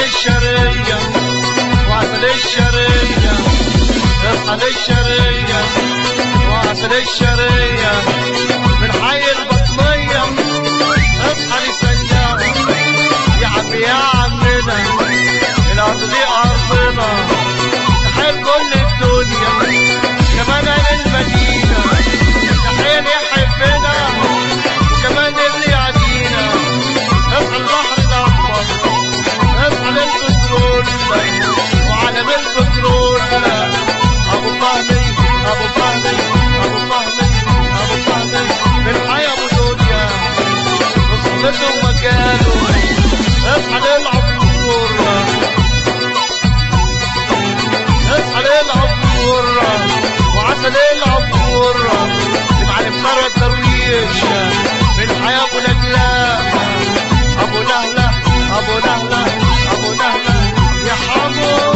للشرية وعسل الشرية اصحى للشرية وعسل الشرية من حي البطنية اصحى لسيارة يا عم يا عمنا الارض دي ارضنا تحيل كل الدنيا كمان اهل المدينة تحيل يحبنا وكمان اللي يعدينا اصحى البحر الاحمر اصحى للبترول وعلم البترول ابو فهمي ابو فهمي ابو فهمي ابو فهمي من حي ابو دنيا وصلته ومكانه اصحى للعبور اصحى للعبور وعسل العبور معلم ثروت درويش من حي ابو نجلاء ابو نهله ابو نهله ابو نهله يا حمو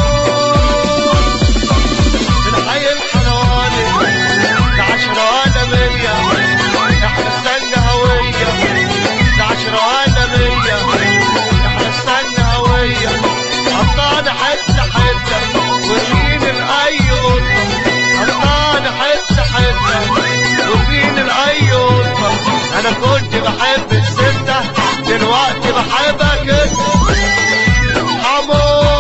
من حي الحلواني لعشرة ولا مية احنا استنى هوية لعشرة ولا مية احنا استنى هوية قطعنا حتة حتة ورمين لأي قطة قطعنا حتة حتة ورمين لأي قطة أنا كنت بحب الستة دلوقتي بحبك انت حمو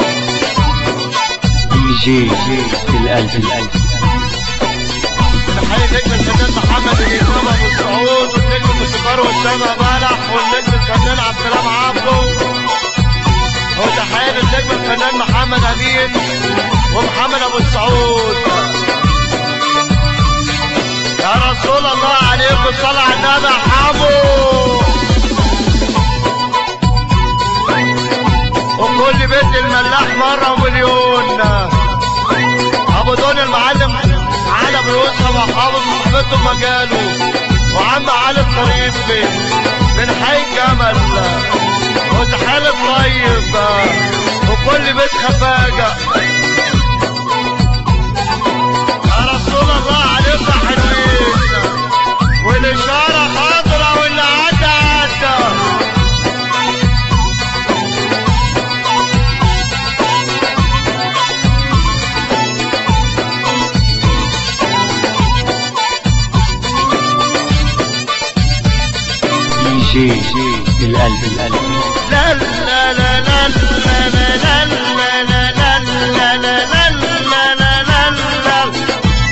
دي جي في القلب القلب الحقيقة نجم الفنان محمد الإسلام أبو السعود والنجم الموسيقار وأسامة بلح والنجم الفنان عبد السلام عبده وتحية للنجم الفنان محمد أمين ومحمد أبو السعود يا رسول الله عليكم صل على النبي يا حمو وكل بيت الملاح مرة ومليون ابو دون المعلم على بيوسف وحافظ صحبته مجاله وعم علي الطريفي من حي جمل وتحال الطيب وكل بيت خفاجة يا رسول الله عليكم حلوين والإشارة حاضرة واللي عدى عدى دي جي في القلب القلب لا لا لا لا لا لا لا لا لا لا لا لا لا لا لا لا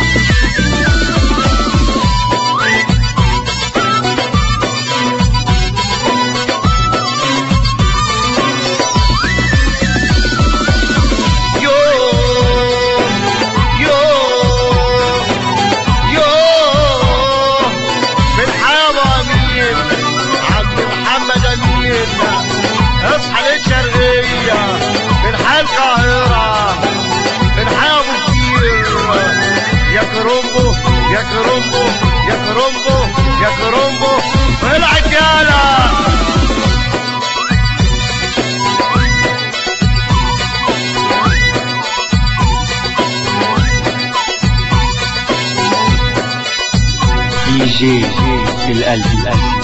يو يو يو بالحياة أمين عبد محمد أمين اصحى للشرقية من حي القاهرة من حي أبو كبير يا كرومبو يا كرومبو يا كرومبو يا كرومبو العجالة دي جي في القلب القلب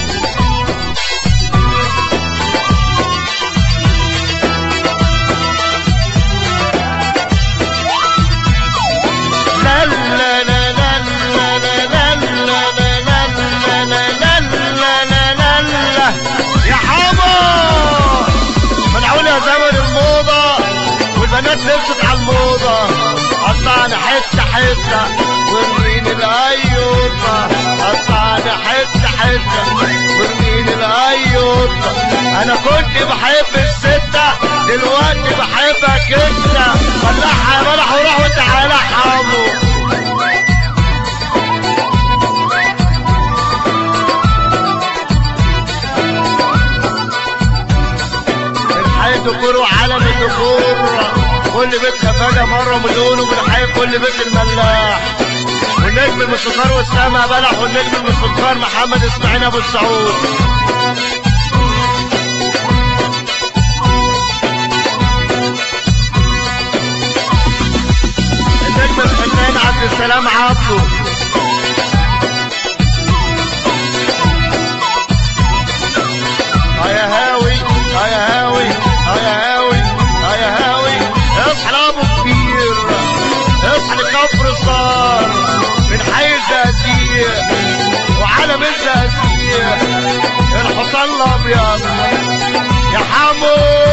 لا لا لا لا لا لا لا لا لا لا لا لا لا لا لا يا حمو منعون يا زمن الموضة والبنات لبست على الموضة قطعنا حتة حتة ورمين الأيوطة قطعنا حتة حتة ورمين الأيوطة أنا كنت بحب الستة دلوقتي بحبك أنت فلاحة يا ملح وروح وتعالى حمو الحي دكور وعالم الدكور كل بيت خفاجة مرة مليون ومن حي كل بيت الملاح والنجم الموسيقار والسما بلح والنجم الموسيقار محمد اسماعيل ابو السعود النجم الفنان عبد السلام عبده اه يا هاوي اه يا هاوي اه يا وعالم الزقازيق الحصان الابيض يا حمو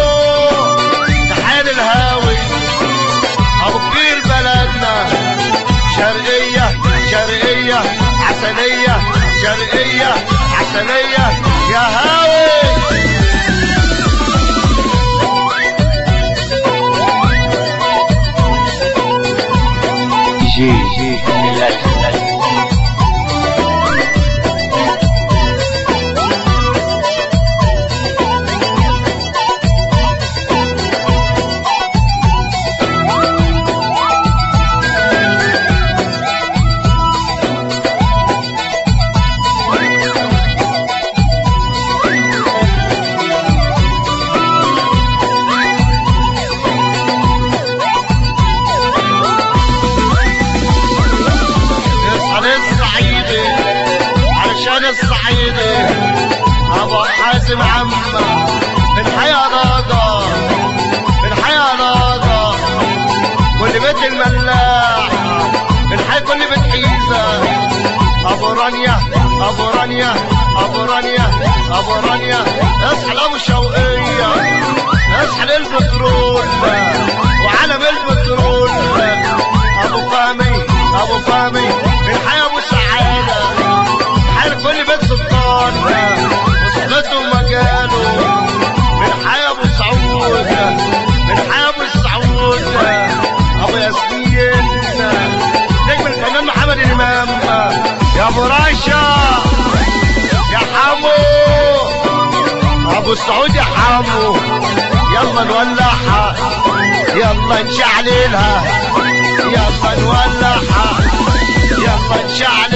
تحية الهاوي ابو كبير بلدنا شرقية شرقية عسلية شرقية عسلية يا هاوي جي جي الألف الألف يصحى للصعيدي علشان الصعيدي ابو حازم عمه الحياة راضة الحياة راضة كل بيت الملاح الحي كل بيت حيزة ابو رانيا ابو رانيا ابو رانيا ابو رانيا اصحى لابو شوقية اصحى للبترول وعلم البترول ابو فهمي ابو فهمي الحياة ابو سعادة حال كل بيت سلطان وصلته ومجاله من حياة ابو سعود من حياة ابو سعود ابو ياسمين نجم الفنان محمد الامام يا ابو رشا يا حمو ابو سعود يا حمو يلا نولعها يلا نشعللها يلا نولعها يلا نشعللها